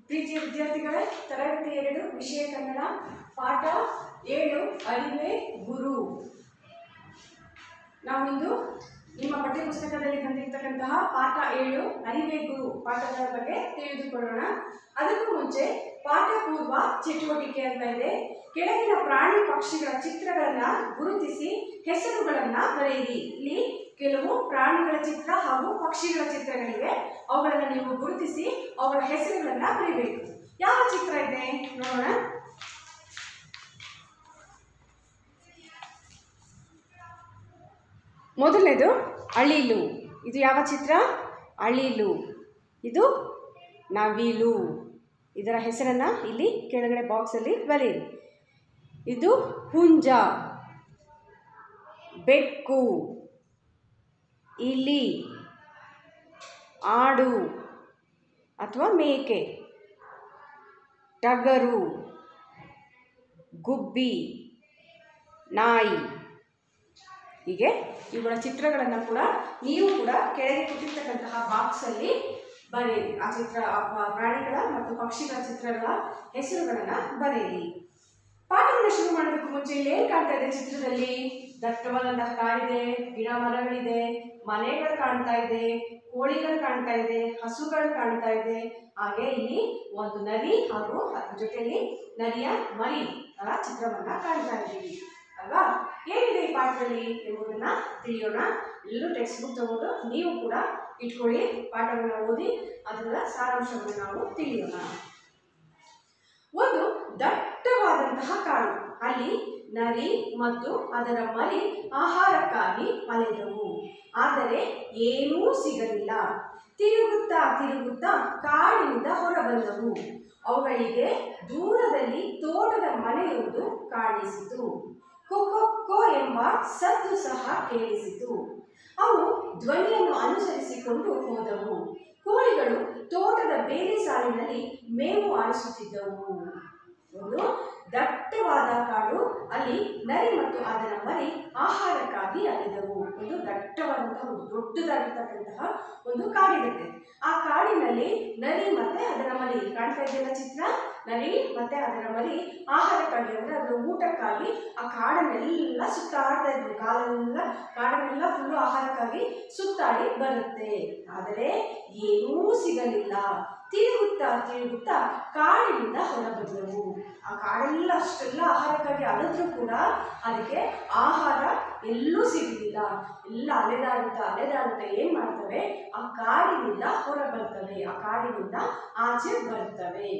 ಪ್ರೀತಿಯ ವಿದ್ಯಾರ್ಥಿಗಳೇ ತರಗತಿ ಎರಡು ವಿಷಯ ಕನ್ನಡ ಪಾಠ ಏಳು ಅರಿವೆ ಗುರು ನಾವಿಂದು ನಿಮ್ಮ ಪಠ್ಯಪುಸ್ತಕದಲ್ಲಿ ಬಂದಿರತಕ್ಕಂತಹ ಪಾಠ ಏಳು ಅರಿವೆ ಗುರು ಪಾಠದ ಬಗ್ಗೆ ತಿಳಿದುಕೊಳ್ಳೋಣ ಅದಕ್ಕೂ ಮುಂಚೆ ಪಾಠ ಪೂರ್ವ ಚಟುವಟಿಕೆ ಅಂತ ಇದೆ ಕೆಳಗಿನ ಪ್ರಾಣಿ ಪಕ್ಷಿಗಳ ಚಿತ್ರಗಳನ್ನ ಗುರುತಿಸಿ ಹೆಸರುಗಳನ್ನ ಬರೆಯಿರಿ ಇಲ್ಲಿ ಕೆಲವು ಪ್ರಾಣಿಗಳ ಚಿತ್ರ ಹಾಗೂ ಪಕ್ಷಿಗಳ ಚಿತ್ರಗಳಿವೆ ಅವುಗಳನ್ನು ನೀವು ಗುರುತಿಸಿ ಅವುಗಳ ಹೆಸರುಗಳನ್ನ ಬರೀಬೇಕು ಯಾವ ಚಿತ್ರ ಇದೆ ನೋಡೋಣ ಮೊದಲನೇದು ಅಳಿಲು ಇದು ಯಾವ ಚಿತ್ರ ಅಳಿಲು ಇದು ನವಿಲು ಇದರ ಹೆಸರನ್ನು ಇಲ್ಲಿ ಕೆಳಗಡೆ ಬಾಕ್ಸಲ್ಲಿ ಬರೆಯಿರಿ ಇದು ಹುಂಜ ಬೆಕ್ಕು ಇಲಿ ಆಡು ಅಥವಾ ಮೇಕೆ ಟಗರು ಗುಬ್ಬಿ ನಾಯಿ ಹೀಗೆ ಇವುಗಳ ಚಿತ್ರಗಳನ್ನು ಕೂಡ ನೀವು ಕೂಡ ಕೆಳಗೆ ಕೊಟ್ಟಿರ್ತಕ್ಕಂತಹ ಬಾಕ್ಸಲ್ಲಿ ಬರೆಯಿರಿ ಆ ಚಿತ್ರ ಆ ಪ- ಪ್ರಾಣಿಗಳ ಮತ್ತು ಪಕ್ಷಿಗಳ ಚಿತ್ರಗಳ ಹೆಸರುಗಳನ್ನು ಬರೆಯಿರಿ ಪಾಠವನ್ನು ಶುರು ಮಾಡೋದಕ್ಕೂ ಮುಂಚೆ ಇಲ್ಲಿ ಏನು ಕಾಣ್ತಾ ಇದೆ ಚಿತ್ರದಲ್ಲಿ ದಟ್ಟವಾದಂತಹ ಕಾಡಿದೆ ಗಿಡ ಮರಗಳಿದೆ ಮನೆಗಳು ಕಾಣ್ತಾ ಇದೆ ಕೋಳಿಗಳು ಕಾಣ್ತಾ ಇದೆ ಹಸುಗಳು ಕಾಣ್ತಾ ಇದೆ ಹಾಗೆ ಇಲ್ಲಿ ಒಂದು ನದಿ ಹಾಗೂ ಅದ್ರ ಜೊತೆಯಲ್ಲಿ ನದಿಯ ಮರಿ ತರ ಚಿತ್ರವನ್ನ ಕಾಣ್ತಾ ಇದ್ದೀವಿ ಅಲ್ವಾ ಏನಿದೆ ಈ ಪಾಠದಲ್ಲಿ ಎಂಬುದನ್ನ ತಿಳಿಯೋಣ ಎಲ್ಲರೂ ಟೆಕ್ಸ್ಟ್ ಬುಕ್ ತಗೊಂಡು ನೀವು ಕೂಡ ಇಟ್ಕೊಳ್ಳಿ ಪಾಠವನ್ನು ಓದಿ ಅದರ ಸಾರಾಂಶವನ್ನು ನಾವು ತಿಳಿಯೋಣ ಒಂದು ದಟ್ಟವಾದಂತಹ ಕಾಡು ಅಲ್ಲಿ ನರಿ ಮತ್ತು ಅದರ ಮರಿ ಆಹಾರಕ್ಕಾಗಿ ಅಲೆದವು ಆದರೆ ಏನೂ ಸಿಗಲಿಲ್ಲ ತಿರುಗುತ್ತಾ ತಿರುಗುತ್ತಾ ಕಾಡಿನಿಂದ ಹೊರಬಂದವು ಅವುಗಳಿಗೆ ದೂರದಲ್ಲಿ ತೋಟದ ಮನೆಯೊಂದು ಕಾಣಿಸಿತು ಕೊಕೊಕ್ಕೋ ಎಂಬ ಸದ್ದು ಸಹ ಕೇಳಿಸಿತು ಅವು ಧ್ವನಿಯನ್ನು ಅನುಸರಿಸಿಕೊಂಡು ಹೋದವು ಕೋಳಿಗಳು ತೋಟದ ಬೇರೆ ಸಾಲಿನಲ್ಲಿ ಮೇವು ಆರಿಸುತ್ತಿದ್ದವು ಒಂದು ದಟ್ಟವಾದ ಕಾಡು ಅಲ್ಲಿ ನರಿ ಮತ್ತು ಅದರ ಮರಿ ಆಹಾರಕ್ಕಾಗಿ ಅಲೆದವು ಒಂದು ದಟ್ಟವಾದಂತಹ ಒಂದು ದೊಡ್ಡದಾಗಿರ್ತಕ್ಕಂತಹ ಒಂದು ಕಾಡಿರುತ್ತೆ ಆ ಕಾಡಿನಲ್ಲಿ ನರಿ ಮತ್ತೆ ಅದರ ಮರಿ ಕಾಣ್ತಾ ಇದೆಯಲ್ಲ ಚಿತ್ರ ನರಿ ಮತ್ತೆ ಅದರ ಮರಿ ಆಹಾರಕ್ಕಾಗಿ ಅಂದ್ರೆ ಅದರ ಊಟಕ್ಕಾಗಿ ಆ ಕಾಡನ್ನೆಲ್ಲ ಸುತ್ತಾಡ್ತಾ ಇದ್ವು ಕಾಲೆಲ್ಲ ಕಾಡನ್ನೆಲ್ಲ ಫುಲ್ಲು ಆಹಾರಕ್ಕಾಗಿ ಸುತ್ತಾಡಿ ಬರುತ್ತೆ ಆದರೆ ಏನೂ ಸಿಗಲಿಲ್ಲ ತಿರುಗುತ್ತಾ ತಿರುಗುತ್ತಾ ಕಾಡಿನಿಂದ ಹೊರಬಂದವು ಆ ಕಾಡೆಲ್ಲ ಅಷ್ಟೆಲ್ಲ ಆಹಾರಕ್ಕಾಗಿ ಅಲೆದ್ರೂ ಕೂಡ ಅದಕ್ಕೆ ಆಹಾರ ಎಲ್ಲೂ ಸಿಗಲಿಲ್ಲ ಎಲ್ಲ ಅಲೆದಾಡುತ್ತಾ ಅಲೆದಾಡುತ್ತಾ ಏನ್ ಮಾಡ್ತವೆ ಆ ಕಾಡಿನಿಂದ ಹೊರ ಬರ್ತವೆ ಆ ಕಾಡಿನಿಂದ ಆಚೆ ಬರ್ತವೆ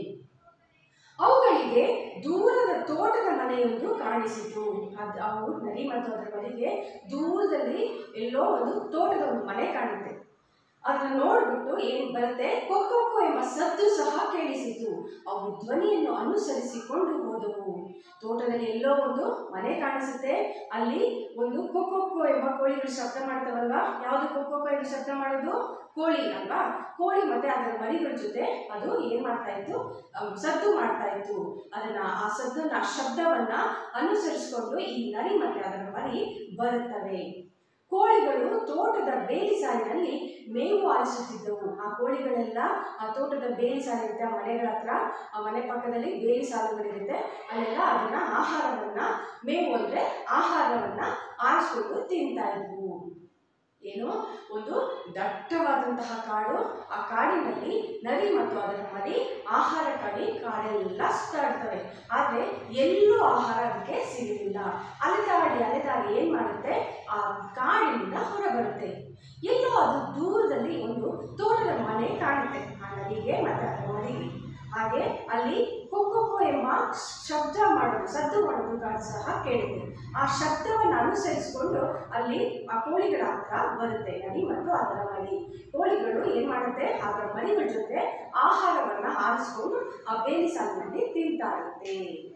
ಅವುಗಳಿಗೆ ದೂರದ ತೋಟದ ಮನೆಯೊಂದು ಕಾಣಿಸಿತು ಅದು ಅವು ನರಿ ಮತ್ತು ಅದರ ಮನೆಗೆ ದೂರದಲ್ಲಿ ಎಲ್ಲೋ ಒಂದು ತೋಟದ ಒಂದು ಮನೆ ಕಾಣುತ್ತೆ ಅದನ್ನ ನೋಡ್ಬಿಟ್ಟು ಏನ್ ಬರುತ್ತೆ ಕೊಕ್ಕೊಕ್ಕೋ ಎಂಬ ಸದ್ದು ಸಹ ಕೇಳಿಸಿತು ಅವು ಧ್ವನಿಯನ್ನು ಅನುಸರಿಸಿಕೊಂಡು ಹೋದವು ತೋಟದಲ್ಲಿ ಎಲ್ಲೋ ಒಂದು ಮನೆ ಕಾಣಿಸುತ್ತೆ ಅಲ್ಲಿ ಒಂದು ಕೊಕ್ಕೊಕ್ಕೋ ಎಂಬ ಕೋಳಿಗಳು ಶಬ್ದ ಮಾಡ್ತಾವಲ್ವಾ ಯಾವುದು ಕೊಕ್ಕೊಕ್ಕೋ ಎಂದು ಶಬ್ದ ಮಾಡೋದು ಕೋಳಿ ಅಲ್ವಾ ಕೋಳಿ ಮತ್ತೆ ಅದರ ಮರಿಗಳ ಜೊತೆ ಅದು ಏನ್ ಮಾಡ್ತಾ ಇತ್ತು ಅಹ್, ಸದ್ದು ಮಾಡ್ತಾ ಇತ್ತು ಅದನ್ನ ಆ ಸದ್ದನ್ನ ಆ ಶಬ್ದವನ್ನ ಅನುಸರಿಸಿಕೊಂಡು ಈ ನರಿ ಮತ್ತೆ ಅದರ ಮರಿ ಬರುತ್ತವೆ ಕೋಳಿಗಳು ತೋಟದ ಬೇಲಿ ಸಾಲಿನಲ್ಲಿ ಮೇವು ಆರಿಸುತ್ತಿದ್ದವು ಆ ಕೋಳಿಗಳೆಲ್ಲ ಆ ತೋಟದ ಬೇಲಿ ಸಾಲಿರುತ್ತೆ ಆ ಮನೆಗಳ ಹತ್ರ ಆ ಮನೆ ಪಕ್ಕದಲ್ಲಿ ಬೇಲಿ ಸಾಲುಗಳಿರುತ್ತೆ ಅಲ್ಲೆಲ್ಲ ಅದನ್ನ ಆಹಾರವನ್ನ ಮೇವು ಅಂದ್ರೆ ಆಹಾರವನ್ನ ಆರಿಸ್ಕೊಂಡು ತಿಂತಾ ಇದ್ವು ಏನು ಒಂದು ದಟ್ಟವಾದಂತಹ ಕಾಡು ಆ ಕಾಡಿನಲ್ಲಿ ನರಿ ಮತ್ತು ಅದರ ಮರಿ ಆಹಾರಕ್ಕಾಗಿ ಕಾಡೆಲ್ಲ ಸುತ್ತಾಡ್ತವೆ ಆದರೆ ಎಲ್ಲೂ ಆಹಾರ ಅದಕ್ಕೆ ಸಿಗಲಿಲ್ಲ ಅಲೆದಾಡಿ ಅಲೆದಾಡಿ ಏನು ಮಾಡುತ್ತೆ ಆ ಕಾಡಿನಿಂದ ಹೊರಬರುತ್ತೆ ಎಲ್ಲೋ ಅದು ದೂರದಲ್ಲಿ ಒಂದು ತೋಟದ ಮನೆ ಕಾಣುತ್ತೆ ಆ ನದಿಗೆ ಮತ್ತು ಅದರ ಮರಿಗೆ ಹಾಗೆ ಅಲ್ಲಿ ಕೊಕ್ಕೊಕ್ಕೋ ಎಂಬ ಶಬ್ದ ಮಾಡೋದು ಸದ್ದು ಮಾಡೋದು ಕಾಡು ಸಹ ಕೇಳುತ್ತೆ ಆ ಶಬ್ದವನ್ನು ಅನುಸರಿಸಿಕೊಂಡು ಅಲ್ಲಿ ಆ ಕೋಳಿಗಳ ಹತ್ರ ಬರುತ್ತೆ ನದಿ ಮತ್ತು ಅದರ ಮರಿ ಕೋಳಿಗಳು ಏನ್ ಮಾಡುತ್ತೆ ಅದರ ಮರಿಗಳ ಜೊತೆ ಆಹಾರವನ್ನ ಆರಿಸ್ಕೊಂಡು ಆ ಬೇಲಿ ಸಾಲಿನಲ್ಲಿ ತಿಂತಾ ಇರುತ್ತೆ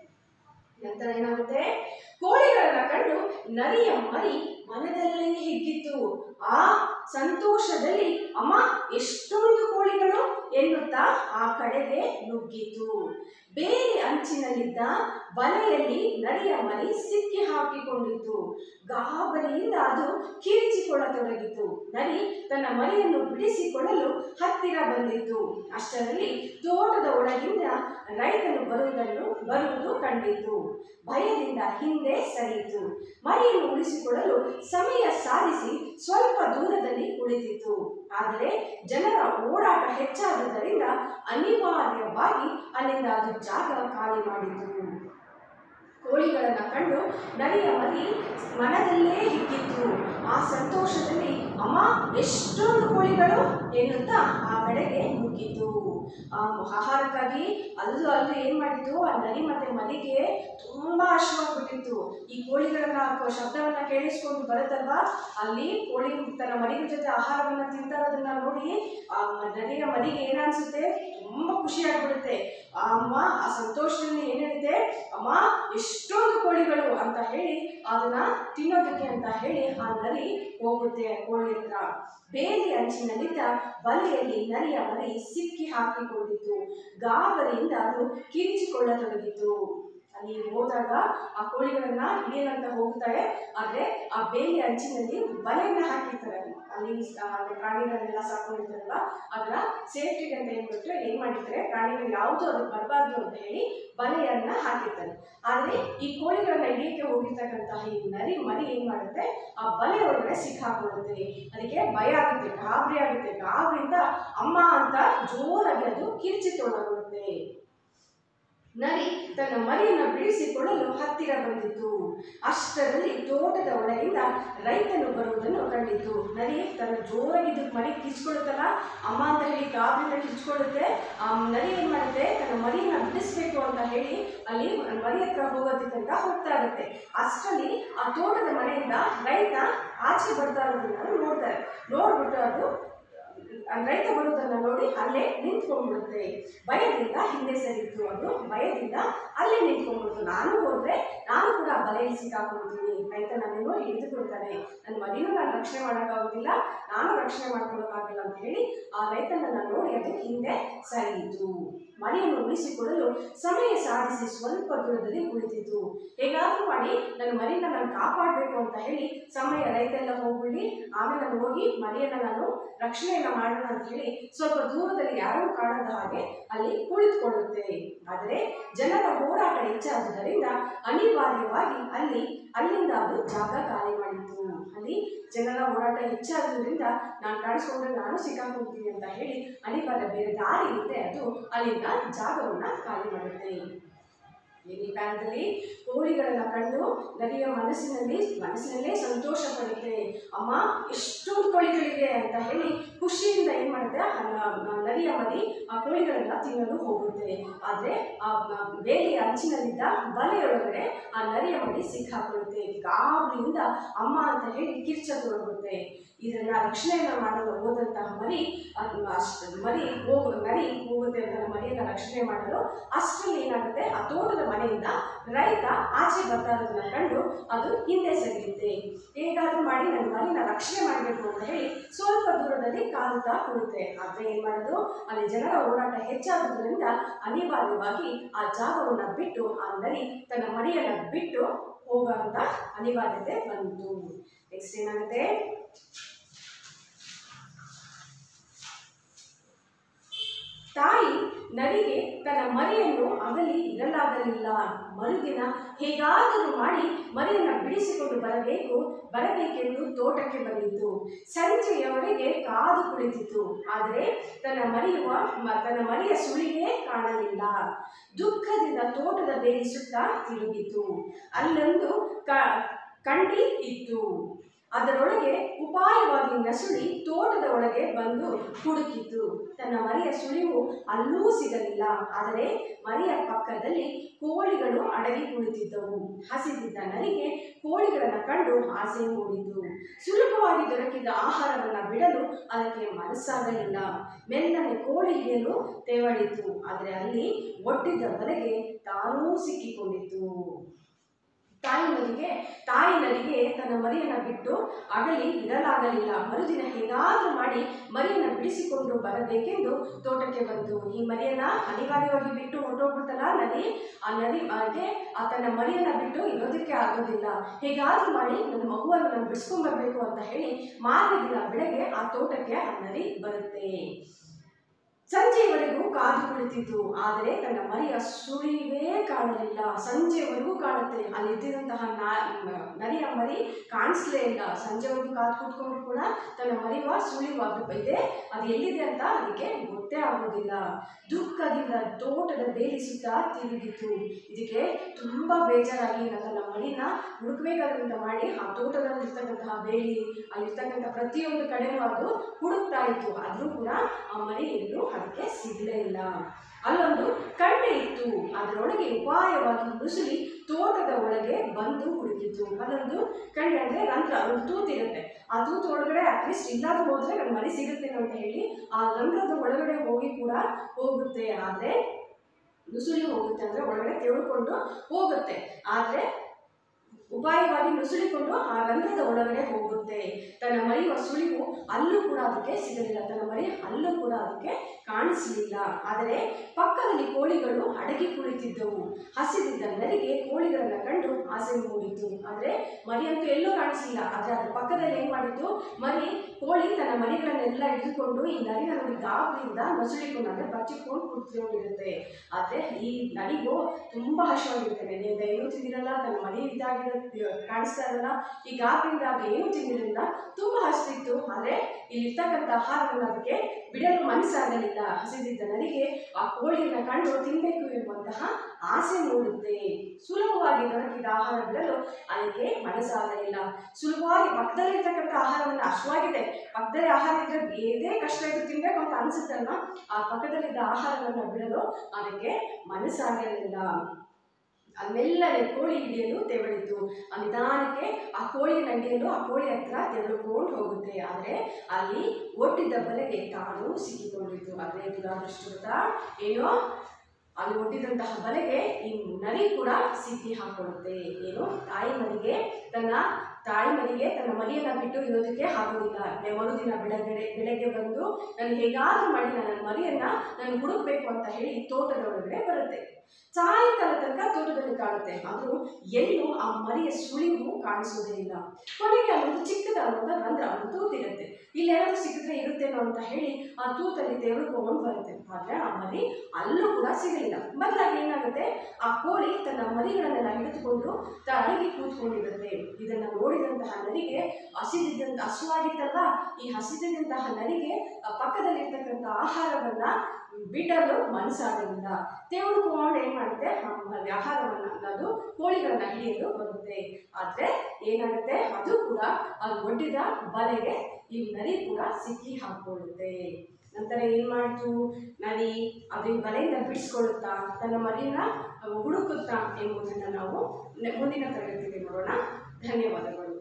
ನಂತರ ಏನಾಗುತ್ತೆ ಕೋಳಿಗಳನ್ನ ಕಂಡು ನರಿಯ ಮರಿ ಮನದಲ್ಲೇ ಹಿಗ್ಗಿತು ಆ ಸಂತೋಷದಲ್ಲಿ ಅಮ್ಮ ಎಷ್ಟೊಂದು ಕೋಳಿಗಳು ಎನ್ನುತ್ತಾ ಓಡುತ್ತಾ ಆ ಕಡೆಗೆ ನುಗ್ಗಿತು ಬೇರೆ ಅಂಚಿನಲ್ಲಿದ್ದ ಬಲೆಯಲ್ಲಿ ನರಿಯ ಮರಿ ಸಿಕ್ಕಿ ಹಾಕಿಕೊಂಡಿತು ಗಾಬರಿಯಿಂದ ಅದು ಕಿರಿಚಿಕೊಳ್ಳತೊಡಗಿತು ನರಿ ತನ್ನ ಮರಿಯನ್ನು ಬಿಡಿಸಿಕೊಳ್ಳಲು ಹತ್ತಿರ ಬಂದಿತು ಅಷ್ಟರಲ್ಲಿ ತೋಟದ ಒಳಗಿಂದ ರೈತನು ಬರುವುದನ್ನು ಬರುವುದು ಕಂಡಿತು ಭಯದಿಂದ ಹಿಂದೆ ಸರಿಯಿತು ಮರಿಯನ್ನು ಉಳಿಸಿಕೊಳ್ಳಲು ಸಮಯ ಸಾಧಿಸಿ ಸ್ವಲ್ಪ ದೂರದಲ್ಲಿ ಕುಳಿತಿತು ಆದರೆ ಜನರ ಓಡಾಟ ಹೆಚ್ಚಾದುದರಿಂದ ಅನಿವಾರ್ಯವಾಗಿ ಅಲ್ಲಿಂದ ಅದು ಜಾಗ ಖಾಲಿ ಮಾಡಿತು ಕೋಳಿಗಳನ್ನ ಕಂಡು ನರಿಯ ಮರಿ ಮನದಲ್ಲೇ ಹಿಗ್ಗಿತ್ತು ಆ ಸಂತೋಷದಲ್ಲಿ ಅಮ್ಮ ಎಷ್ಟೊಂದು ಕೋಳಿಗಳು ಎನ್ನುತ್ತಾ ಆ ಕಡೆಗೆ ನುಗ್ಗಿತು ಆ ಆಹಾರಕ್ಕಾಗಿ ಅಲ್ಲೂ ಅಲ್ಲೂ ಏನ್ ಮಾಡಿತ್ತು ಆ ನರಿ ಮತ್ತೆ ಮರಿಗೆ ತುಂಬಾ ಹಶ್ವಾಗ್ಬಿಟ್ಟಿತ್ತು ಈ ಕೋಳಿಗಳನ್ನ ಕ- ಶಬ್ದವನ್ನ ಕೇಳಿಸ್ಕೊಂಡು ಬರುತ್ತಲ್ವಾ ಅಲ್ಲಿ ಕೋಳಿ ತನ್ನ ಮರಿಗಳ ಜೊತೆ ಆಹಾರವನ್ನ ತಿಂತಾ ಇರೋದನ್ನ ನೋಡಿ ಆ ಮ- ನರಿಯ ಮರಿಗೆ ಏನನ್ಸುತ್ತೆ ತುಂಬಾ ಖುಷಿ ಆಗ್ಬಿಡುತ್ತೆ ಆ ಅಮ್ಮ ಆ ಸಂತೋಷದಲ್ಲಿ ಏನ್ ಹೇಳಿದೆ ಅಮ್ಮ ಎಷ್ಟೊಂದು ಕೋಳಿಗಳು ಅಂತ ಹೇಳಿ ಅದನ್ನ ತಿನ್ನೋದಕ್ಕೆ ಅಂತ ಹೇಳಿ ಆ ನರಿ ಹೋಗುತ್ತೆ ಕೋಳಿ ಹತ್ರ ಬೇಲಿ ಅಂಚಿನಲ್ಲಿದ್ದ ಬಲೆಯಲ್ಲಿ ನರಿಯ ಮರಿ ಸಿಕ್ಕಿ ಹಾಕಿಕೊಂಡಿತು ಗಾಬರಿಯಿಂದ ಅದು ಕಿರಿಚಿಕೊಳ್ಳತೊಡಗಿತು ಅಲ್ಲಿ ಹೋದಾಗ ಆ ಕೋಳಿಗಳನ್ನ ಹಿಡಿಯಲಂತ ಹೋಗ್ತಾರೆ ಆದ್ರೆ ಆ ಬೇಲಿ ಅಂಚಿನಲ್ಲಿ ಬಲೆಯನ್ನ ಹಾಕಿರ್ತಾರೆ ಅಲ್ಲಿ ಆ, ಪ್ರಾಣಿಗಳನ್ನೆಲ್ಲ ಸಾಕೊಂಡಿರ್ತಾರಲ್ಲ ಅದನ್ನ ಸೇಫ್ಟಿಗೆ ಅಂತ ಹೇಳ್ಬಿಟ್ಟು ಏನ್ ಮಾಡಿರ್ತಾರೆ ಪ್ರಾಣಿಗಳು ಯಾವುದು ಅದಕ್ಕೆ ಬರಬಾರ್ದು ಅಂತ ಹೇಳಿ ಬಲೆಯನ್ನ ಹಾಕಿರ್ತಾರೆ ಆದ್ರೆ ಈ ಕೋಳಿಗಳನ್ನ ಹಿಡಿಯಕ್ಕೆ ಹೋಗಿರ್ತಕ್ಕಂತಹ ಈ ನರಿ ಮರಿ ಏನ್ ಮಾಡುತ್ತೆ ಆ ಬಲೆ ಒಳಗಡೆ ಸಿಕ್ಕಾಕೊಳ್ಳುತ್ತೆ ಅದಕ್ಕೆ ಭಯ ಆಗುತ್ತೆ ಗಾಬರಿ ಆಗುತ್ತೆ ಗಾಬರಿಯಿಂದ ಅಮ್ಮ ಅಂತ ಜೋರಾಗಿ ಅದು ಕಿರ್ಚಿ ತೊಡಗುತ್ತೆ ನರಿ ತನ್ನ ಮರಿಯನ್ನು ಬಿಡಿಸಿಕೊಳ್ಳಲು ಹತ್ತಿರ ಬಂದಿತು ಅಷ್ಟರಲ್ಲಿ ತೋಟದ ಒಳಗಿಂದ ರೈತನು ಬರುವುದನ್ನು ಕಂಡಿತು ನರಿ ತನ್ನ ಜೋರಾಗಿದ್ದು ಮರಿ ಕಿಚ್ಕೊಳ್ಳುತ್ತಲ್ಲ ಅಮ್ಮ ಅಂತ ಹೇಳಿ ಗಾಬರಿಯಿಂದ ಕಿಚ್ಕೊಳ್ಳುತ್ತೆ ಆ ನರಿ ಏನ್ ಮಾಡುತ್ತೆ ತನ್ನ ಮರಿಯನ್ನ ಬಿಡಿಸ್ಬೇಕು ಅಂತ ಹೇಳಿ ಅಲ್ಲಿ ಮರಿ ಹತ್ರ ಹೋಗೋದಕ್ಕಂತ ಹೋಗ್ತಾ ಇರುತ್ತೆ ಅಷ್ಟರಲ್ಲಿ ಆ ತೋಟದ ಮನೆಯಿಂದ ರೈತ ಆಚೆ ಬರ್ತಾ ಇರೋದನ್ನ ನೋಡ್ತಾರೆ ನೋಡ್ಬಿಟ್ಟು ಅದು ಆ ರೈತ ಬರುವುದನ್ನ ನೋಡಿ ಅಲ್ಲೇ ನಿಂತ್ಕೊಂಡ್ಬಿಡುತ್ತೆ ಭಯದಿಂದ ಹಿಂದೆ ಸರಿತು ಅದು ಭಯದಿಂದ ಅಲ್ಲೇ ನಿಂತ್ಕೊಂಡ್ಬಿಡ್ತು ನಾನು ಹೋದ್ರೆ ನಾನು ಕೂಡ ಆ ಬಲೆಯಲ್ಲಿ ಸಿಕ್ಕಾಕೊಳ್ತೀನಿ ರೈತ ನನ್ನನ್ನು ಹಿಡಿದುಕೊಳ್ತಾನೆ ನನ್ನ ಮರಿನೂ ನಾನು ರಕ್ಷಣೆ ಮಾಡೋಕ್ಕಾಗೋದಿಲ್ಲ ನಾನು ರಕ್ಷಣೆ ಮಾಡ್ಕೊಳ್ಳೋಕ್ಕಾಗಲ್ಲ ಅಂತ ಹೇಳಿ ಆ ರೈತನನ್ನ ನೋಡಿ ಅದು ಹಿಂದೆ ಸರಿಯಿತು ಮರಿಯನ್ನು ಉಳಿಸಿಕೊಳ್ಳಲು ಸಮಯ ಸಾಧಿಸಿ ಸ್ವಲ್ಪ ದೂರದಲ್ಲಿ ಕುಳಿತಿತು ಹೇಗಾದ್ರೂ ಮಾಡಿ ನನ್ನ ಮರಿನ ನಾನು ಕಾಪಾಡಬೇಕು ಅಂತ ಹೇಳಿ ಸಮಯ ರೈತ ಎಲ್ಲ ಹೋಗ್ಬಿಡಿ ಆಮೇಲೆ ನಾನು ಹೋಗಿ ಮರಿಯನ್ನ ನಾನು ರಕ್ಷಣೆಯನ್ನ ಮಾಡೋಣ ಅಂತ ಹೇಳಿ ಸ್ವಲ್ಪ ದೂರದಲ್ಲಿ ಯಾರೂ ಕಾಣದ ಹಾಗೆ ಅಲ್ಲಿ ಕುಳಿತುಕೊಳ್ಳುತ್ತೆ ಆದರೆ ಜನರ ಹೋರಾಟ ಹೆಚ್ಚಾದುದರಿಂದ ಅನಿವಾರ್ಯವಾಗಿ ಅಲ್ಲಿ ಅಲ್ಲಿಂದ ಅದು ಜಾಗ ಖಾಲಿ ಮಾಡಿತು ಅಲ್ಲಿ ಜನರ ಹೋರಾಟ ಹೆಚ್ಚಾದುದರಿಂದ ನಾನು ಕಾಣಿಸ್ಕೊಂಡ್ರೆ ನಾನು ಸಿಕ್ಕಾಕೊಳ್ತೀನಿ ಅಂತ ಹೇಳಿ ಅನಿವಾರ್ಯ ಬೇರೆ ದಾರಿ ಇಲ್ಲದೆ ಅದು ಅಲ್ಲಿಂದ ಜಾಗವನ್ನ ಖಾಲಿ ಮಾಡುತ್ತೆ ಈ ಕಾಲದಲ್ಲಿ ಕೋಳಿಗಳನ್ನ ಕಂಡು ನರಿಯ ಮನಸ್ಸಿನಲ್ಲಿ ಮನಸ್ಸಿನಲ್ಲೇ ಸಂತೋಷ ಪಡುತ್ತೆ ಅಮ್ಮ ಎಷ್ಟೊಂದು ಕೋಳಿಗಳಿವೆ ಅಂತ ಹೇಳಿ ಖುಷಿಯಿಂದ ಏನ್ ಮಾಡುತ್ತೆ ಆ ನ- ನರಿಯ ಮರಿ ಆ ಕೋಳಿಗಳನ್ನ ತಿನ್ನಲು ಹೋಗುತ್ತೆ ಆದ್ರೆ ಆ ಮ- ಬೇಲಿಯ ಅಂಚಿನಲ್ಲಿದ್ದ ಬಲೆಯೊಳಗಡೆ ಆ ನರಿಯ ಮರಿ ಸಿಕ್ಕಾಕೊಳ್ಳುತ್ತೆ ಗಾಬರಿಯಿಂದ ಅಮ್ಮ ಅಂತ ಹೇಳಿ ಕಿರ್ಚತೊಡಗುತ್ತೆ ಇದನ್ನ ರಕ್ಷಣೆಯನ್ನ ಮಾಡಲು ಹೋದಂತಹ ಮರಿ ಅದ್ ಅಷ್ಟು ಮರಿ ಹೋಗು ನರಿ ಹೋಗುತ್ತೆ ಅಂತ ಮರಿಯನ್ನ ರಕ್ಷಣೆ ಮಾಡಲು ಅಷ್ಟರಲ್ಲಿ ಏನಾಗುತ್ತೆ ಆ ತೋಟದ ಮನೆಯಿಂದ ರೈತ ಆಚೆ ಬರ್ತಾ ಇರೋದನ್ನ ಕಂಡು ಅದು ಹಿಂದೆ ಸರಿಯುತ್ತೆ ಹೇಗಾದ್ರೂ ಮಾಡಿ ನನ್ನ ಮರಿನ ರಕ್ಷಣೆ ಮಾಡಬೇಕು ಅಂತ ಹೇಳಿ ಸ್ವಲ್ಪ ದೂರದಲ್ಲಿ ಕಾರುತ್ತಾ ಕುಳಿತೆ ಆದ್ರೆ ಏನ್ ಮಾಡೋದು ಅಲ್ಲಿ ಜನರ ಓಡಾಟ ಹೆಚ್ಚಾಗುವುದರಿಂದ ಅನಿವಾರ್ಯವಾಗಿ ಆ ಜಾಗವನ್ನ ಬಿಟ್ಟು ಆ ನರಿ ತನ್ನ ಮರಿಯನ್ನ ಬಿಟ್ಟು ಹೋಗುವಂತ ಅನಿವಾರ್ಯತೆ ಬಂತು ನೆಕ್ಸ್ಟ್ ಏನಾಗುತ್ತೆ ತಾಯಿ ನರಿಗೆ ತನ್ನ ಮರಿಯನ್ನು ಅಗಲಿ ಇರಲಾಗಲಿಲ್ಲ ಮರುದಿನ ಹೇಗಾದರೂ ಮಾಡಿ ಮರಿಯನ್ನ ಬಿಡಿಸಿಕೊಂಡು ಬರಬೇಕು ಬರಬೇಕೆಂದು ತೋಟಕ್ಕೆ ಬಂದಿತು ಸಂಜೆಯವರೆಗೆ ಕಾದು ಕುಳಿತಿತು ಆದರೆ ತನ್ನ ಮರಿಯುವ ಮ- ತನ್ನ ಮರಿಯ ಸುಳಿಗೆ ಕಾಣಲಿಲ್ಲ ದುಃಖದಿಂದ ತೋಟದ ಬೇಲಿ ಸುತ್ತ ತಿರುಗಿತು ಅಲ್ಲೊಂದು ಕ ಕಂಡಿ ಇತ್ತು ಅದರೊಳಗೆ ಉಪಾಯವಾಗಿ ನಸುಳಿ ತೋಟದ ಒಳಗೆ ಬಂದು ಹುಡುಕಿತು ತನ್ನ ಮರಿಯ ಸುಳಿವು ಅಲ್ಲೂ ಸಿಗಲಿಲ್ಲ ಆದರೆ ಮರಿಯ ಪಕ್ಕದಲ್ಲಿ ಕೋಳಿಗಳು ಅಡಗಿ ಕುಳಿತಿದ್ದವು ಹಸಿದಿದ್ದ ನರಿಗೆ ಕೋಳಿಗಳನ್ನು ಕಂಡು ಆಸೆ ಮೂಡಿತು ಸುಲಭವಾಗಿ ದೊರಕಿದ ಆಹಾರವನ್ನು ಬಿಡಲು ಅದಕ್ಕೆ ಮನಸ್ಸಾಗಲಿಲ್ಲ ಮೆಲ್ಲನೆ ಕೋಳಿ ಹಿಡಿಯಲು ತೆವಳಿತು ಆದರೆ ಅಲ್ಲಿ ಒಡ್ಡಿದ್ದ ಬಲೆಗೆ ತಾನೂ ಸಿಕ್ಕಿಕೊಂಡಿತು ತಾಯಿ ನದಿಗೆ ತಾಯಿ ನದಿಗೆ ತನ್ನ ಮರಿಯನ್ನ ಬಿಟ್ಟು ಅಗಲಿ ಇರಲಾಗಲಿಲ್ಲ ಮರುದಿನ ಹೇಗಾದರೂ ಮಾಡಿ ಮರಿಯನ್ನ ಬಿಡಿಸಿಕೊಂಡು ಬರಬೇಕೆಂದು ತೋಟಕ್ಕೆ ಬಂತು ಈ ಮರಿಯನ್ನ ಅನಿವಾರ್ಯವಾಗಿ ಬಿಟ್ಟು ಹೊರಟೋಗ್ಬಿಡ್ತಲ್ಲ ನದಿ ಆ ನದಿ ಹಾಗೆ ಆ ತನ್ನ ಮರಿಯನ್ನ ಬಿಟ್ಟು ಇರೋದಕ್ಕೆ ಆಗೋದಿಲ್ಲ ಹೇಗಾದರೂ ಮಾಡಿ ನನ್ನ ಮಗುವನ್ನು ನಾನು ಬಿಡಿಸ್ಕೊಂಡ್ ಬರಬೇಕು ಅಂತ ಹೇಳಿ ಮಾರನೇ ದಿನ ಬೆಳಗ್ಗೆ ಆ ತೋಟಕ್ಕೆ ಆ ನದಿ ಬರುತ್ತೆ ಸಂಜೆಯವರೆಗೂ ಕಾದು ಕುಳಿತಿತ್ತು ಆದರೆ ತನ್ನ ಮರಿಯ ಸುಳಿವೇ ಕಾಣಲಿಲ್ಲ ಸಂಜೆವರೆಗೂ ಕಾಣುತ್ತೆ ಅಲ್ಲಿ ಇದ್ದಿದಂತಹ ನಾ- ನರಿಯ ಮರಿ ಕಾಣಿಸ್ಲೇ ಇಲ್ಲ ಸಂಜೆವರೆಗೂ ಕಾದು ಕೂತ್ಕೊಂಡು ಕೂಡ ತನ್ನ ಮರಿವ ಸುಳಿವಾದ ಇದೆ ಅದು ಎಲ್ಲಿದೆ ಅಂತ ಅದಕ್ಕೆ ಗೊತ್ತೇ ಆಗೋದಿಲ್ಲ ದುಃಖದಿಂದ ತೋಟದ ಬೇಲಿ ಸುತ್ತ ತಿರುಗಿತು ಇದಕ್ಕೆ ತುಂಬಾ ಬೇಜಾರಾಗಿ ನಾನು ತನ್ನ ಮರಿನ ಹುಡುಕ್ಬೇಕಾದಂತ ಮಾಡಿ ಆ ತೋಟದಲ್ಲಿರ್ತಕ್ಕಂತಹ ಬೇಲಿ ಅಲ್ಲಿರ್ತಕ್ಕಂಥ ಪ್ರತಿಯೊಂದು ಕಡೆನೂ ಅದು ಹುಡುಕ್ತಾ ಇತ್ತು ಆದರೂ ಕೂಡ ಆ ಮರಿ ಎಲ್ಲೂ ಅದಕ್ಕೆ ಸಿಗಲೇ ಇಲ್ಲ ಅಲ್ಲೊಂದು ಕಣ್ಣೆ ಇತ್ತು ಅದರೊಳಗೆ ಉಪಾಯವಾಗಿ ನುಸುಳಿ ತೋಟದ ಒಳಗೆ ಬಂದು ಹುಡುಕಿತು ಅಲ್ಲೊಂದು ಕಣ್ಣೆ ಅಂದ್ರೆ ರಂಧ್ರ ಒಂದು ತೂತು ಇರುತ್ತೆ ಆ ತೂತು ಒಳಗಡೆ ಅಟ್ಲೀಸ್ಟ್ ಇಲ್ಲಾದ್ರೂ ಹೋದ್ರೆ ನನ್ನ ಮರಿ ಸಿಗುತ್ತೇನೋ ಅಂತ ಹೇಳಿ ಆ ರಂಧ್ರದ ಒಳಗಡೆ ಹೋಗಿ ಕೂಡ ಹೋಗುತ್ತೆ ಆದ್ರೆ ನುಸುಳಿ ಹೋಗುತ್ತೆ ಅಂದ್ರೆ ಒಳಗಡೆ ತೆಗೆದುಕೊಂಡು ಹೋಗುತ್ತೆ ಆದ್ರೆ ಉಪಾಯವಾಗಿ ನುಸುಳಿಕೊಂಡು ಆ ರಂಧ್ರದ ಒಳಗಡೆ ಹೋಗುತ್ತೆ ತನ್ನ ಮರಿಯ ಸುಳಿವು ಅಲ್ಲೂ ಕೂಡ ಅದಕ್ಕೆ ಸಿಗಲಿಲ್ಲ ತನ್ನ ಮರಿ ಅಲ್ಲೂ ಕೂಡ ಅದಕ್ಕೆ ಕಾಣಿಸಲಿಲ್ಲ ಆದರೆ ಪಕ್ಕದಲ್ಲಿ ಕೋಳಿಗಳು ಅಡಗಿ ಕುಳಿತಿದ್ದವು ಹಸಿದಿದ್ದ ನರಿಗೆ ಕೋಳಿಗಳನ್ನ ಕಂಡು ಆಸೆ ಮೂಡಿತು ಆದರೆ ಮರಿಯಂತೂ ಎಲ್ಲೂ ಕಾಣಿಸಲಿಲ್ಲ ಆದರೆ ಅದರ ಪಕ್ಕದಲ್ಲಿ ಏನು ಮಾಡಿತ್ತು ಮರಿ ಕೋಳಿ ತನ್ನ ಮರಿಗಳನ್ನೆಲ್ಲ ಹಿಡಿದುಕೊಂಡು ಈ ನರಿನ ನೋಡಿ ಗಾಬರಿಯಿಂದ ನಸುಳಿಕೊಂಡು ಅಂದರೆ ಬಚ್ಚಿಕೊಂಡು ಕುಳಿತುಕೊಂಡಿರುತ್ತೆ ಆದರೆ ಈ ನರಿಗೂ ತುಂಬ ಹಸಿವಾಗಿರುತ್ತೆ ನೆನೆಯಿಂದ ಏನೂ ತಿಂದಿರಲ್ಲ ತನ್ನ ಮರಿ ಇದಾಗಿರೋ ಕಾಣಿಸ್ತಾ ಇರಲ್ಲ ಈ ಗಾಬರಿಯಿಂದ ಅದು ಏನೂ ತಿಂದಿರಲಿಲ್ಲ ತುಂಬ ಹಸಿದಿತ್ತು ಆದರೆ ಇಲ್ಲಿರ್ತಕ್ಕಂಥ ಆಹಾರವನ್ನು ಅದಕ್ಕೆ ಬಿಡಲು ಮನಸ್ಸಾಗಲಿಲ್ಲ ಹಸಿದಿದ್ದ ನರಿಗೆ ಆ ಕೋಳಿಯನ್ನು ಕಂಡು ತಿನ್ನಬೇಕು ಎಂಬಂತಹ ಆಸೆ ಮೂಡುತ್ತೆ ಸುಲಭವಾಗಿ ದೊರಕಿದ ಆಹಾರ ಬಿಡಲು ಅದಕ್ಕೆ ಮನಸ್ಸಾಗಲಿಲ್ಲ ಸುಲಭವಾಗಿ ಪಕ್ಕದಲ್ಲಿರ್ತಕ್ಕಂಥ ಆಹಾರವನ್ನು ಅಷ್ಟವಾಗಿದೆ ಪಕ್ಕದಲ್ಲಿ ಆಹಾರ ಇದ್ರೆ ಏನೇ ಕಷ್ಟ ಇದ್ದು ತಿನ್ಬೇಕು ಅಂತ ಅನ್ಸುತ್ತಲ್ವ ಆ ಪಕ್ಕದಲ್ಲಿದ್ದ ಆಹಾರವನ್ನು ಬಿಡಲು ಅದಕ್ಕೆ ಮನಸ್ಸಾಗಲಿಲ್ಲ ಅಲ್ಲೆಲ್ಲರೆ ಕೋಳಿ ಹಿಡಿಯಲು ತೆವಳಿತು ಆ ನಿಧಾನಕ್ಕೆ ಆ ಕೋಳಿಯನ್ನು ಹಿಡಿಯಲು ಆ ಕೋಳಿ ಹತ್ರ ತೆವಳ್ಕೊಂಡು ಹೋಗುತ್ತೆ ಆದರೆ ಅಲ್ಲಿ ಒಟ್ಟಿದ್ದ ಬಲೆಗೆ ತಾನು ಸಿಕ್ಕಿಕೊಂಡಿತ್ತು ಆದರೆ ದುರಾದೃಷ್ಟವತ ಏನೋ ಅಲ್ಲಿ ಒಡ್ಡಿದಂತಹ ಬಲೆಗೆ ಈ ನರಿ ಕೂಡ ಸಿಕ್ಕಿ ಹಾಕೊಳ್ಳುತ್ತೆ ಏನು ತಾಯಿ ಮರಿಗೆ ತನ್ನ ತಾಯಿ ಮರಿಗೆ ತನ್ನ ಮರಿಯನ್ನ ಬಿಟ್ಟು ಇರೋದಕ್ಕೆ ಆಗೋದಿಲ್ಲ ನೆ- ಮರುದಿನ ಬೆಳಗ್ಗೆ ಬೆಳಗ್ಗೆ ಬಂದು ನಾನು ಹೇಗಾದ್ರೂ ಮಾಡಿ ನನ್ನ ಮರಿಯನ್ನ ನಾನು ಹುಡುಕ್ಬೇಕು ಅಂತ ಹೇಳಿ ತೋಟದ ಒಳಗಡೆ ಬರುತ್ತೆ ಸಾಯಂಕಾಲ ತನಕ ತೋಟದಲ್ಲಿ ಕಾಣುತ್ತೆ ಆದರೂ ಎಲ್ಲೂ ಆ ಮರಿಯ ಸುಳಿವು ಕಾಣಿಸೋದೇ ಇಲ್ಲ ಕೊನೆಗೆ ಅಲ್ಲೊಂದು ಚಿಕ್ಕದಾದಂಥ ರಂಧ್ರ ಒಂದು ತೂತಿರುತ್ತೆ ಇಲ್ಲೇನಾದ್ರೂ ಸಿಕ್ಕಿದ್ರೆ ಇರುತ್ತೇನೋ ಅಂತ ಹೇಳಿ ಆ ತೂತಲ್ಲಿ ತೆಗೆದುಕೊಂಡು ಬರುತ್ತೆ ಆದರೆ ಆ ಮರಿ ಅಲ್ಲೂ ಕೂಡ ಸಿಗಲಿಲ್ಲ ಬದಲಾಗಿ ಏನಾಗುತ್ತೆ ಆ ಕೋಳಿ ತನ್ನ ಮರಿಗಳನ್ನೆಲ್ಲ ಹಿಡಿದುಕೊಂಡು ತಳಗಿ ಕೂತ್ಕೊಂಡಿರುತ್ತೆ ಇದನ್ನು ನೋಡಿದಂತಹ ನರಿಗೆ ಹಸಿದಿದ್ದಂತ ಹಸುವಾಗಿತ್ತಲ್ಲ ಈ ಹಸಿದಿದ್ದಂತಹ ನರಿಗೆ ಆ ಪಕ್ಕದಲ್ಲಿರ್ತಕ್ಕಂಥ ಆಹಾರವನ್ನ ಬಿಡಲು ಮನಸ್ಸಾಗಲಿಲ್ಲ ತೆಗೆದುಕೊಂಡು ಏನ್ ಮಾಡುತ್ತೆ ಆ ಆಹಾರವನ್ನ ಅದು ಕೋಳಿಗಳನ್ನ ಹಿಡಿಯಲು ಬರುತ್ತೆ ಆದ್ರೆ ಏನಾಗುತ್ತೆ ಅದು ಕೂಡ ಅದು ಒಡ್ಡಿದ ಬಲೆಗೆ ಈ ನರಿ ಕೂಡ ಸಿಕ್ಕಿ ಹಾಕೊಳ್ಳುತ್ತೆ ನಂತರ ಏನ್ ಮಾಡ್ತು ನರಿ ಅದು ಈ ಬಲೆಯಿಂದ ಬಿಡಿಸ್ಕೊಳ್ಳುತ್ತಾ ತನ್ನ ಮರಿನ ಹುಡುಕುತ್ತಾ ಎಂಬುದನ್ನು ನಾವು ನೆ- ಮುಂದಿನ ತರಗತಿಯಲ್ಲಿ ನೋಡೋಣ ಧನ್ಯವಾದಗಳು